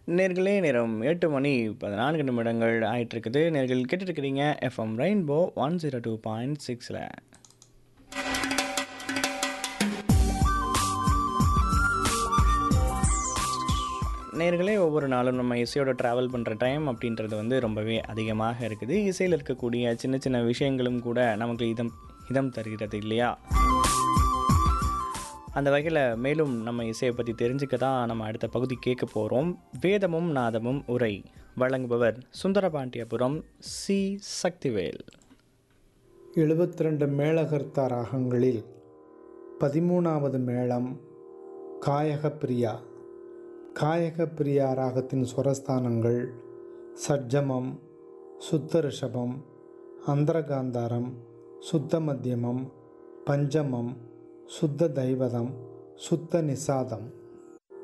நேர்களே நேரம் எட்டு மணி பதினான்கு நிமிடங்கள் ஆயிட்டு இருக்குது நேர்கள் கேட்டுருக்கிறீங்க FM rainbow one zero two point சிக்ஸில் நேர்களே ஒவ்வொரு நாளும் நம்ம இசையோட ட்ராவல் பண்ணுற டைம் அப்படின்றது வந்து ரொம்பவே அதிகமாக இருக்குது இசையில் இருக்கக்கூடிய சின்ன சின்ன விஷயங்களும் கூட நமக்கு இதம் இதம் தருகிறது இல்லையா அந்த வகையில் மேலும் நம்ம இசையை பற்றி தெரிஞ்சுக்க தான் நம்ம அடுத்த பகுதி கேட்க போகிறோம் வேதமும் நாதமும் உரை வழங்குபவர் சுந்தரபாண்டியபுரம் சி சக்திவேல் எழுபத்தி ரெண்டு மேளகர்த்தா ராகங்களில் பதிமூணாவது மேளம் காயகப்பிரியா காயகப்பிரியா ராகத்தின் சுரஸ்தானங்கள் சட்ஜமம் சுத்த ரிஷபம் அந்தரகாந்தாரம் சுத்த மத்தியமம் பஞ்சமம் சுத்த தைவதம் சுத்த நிசாதம்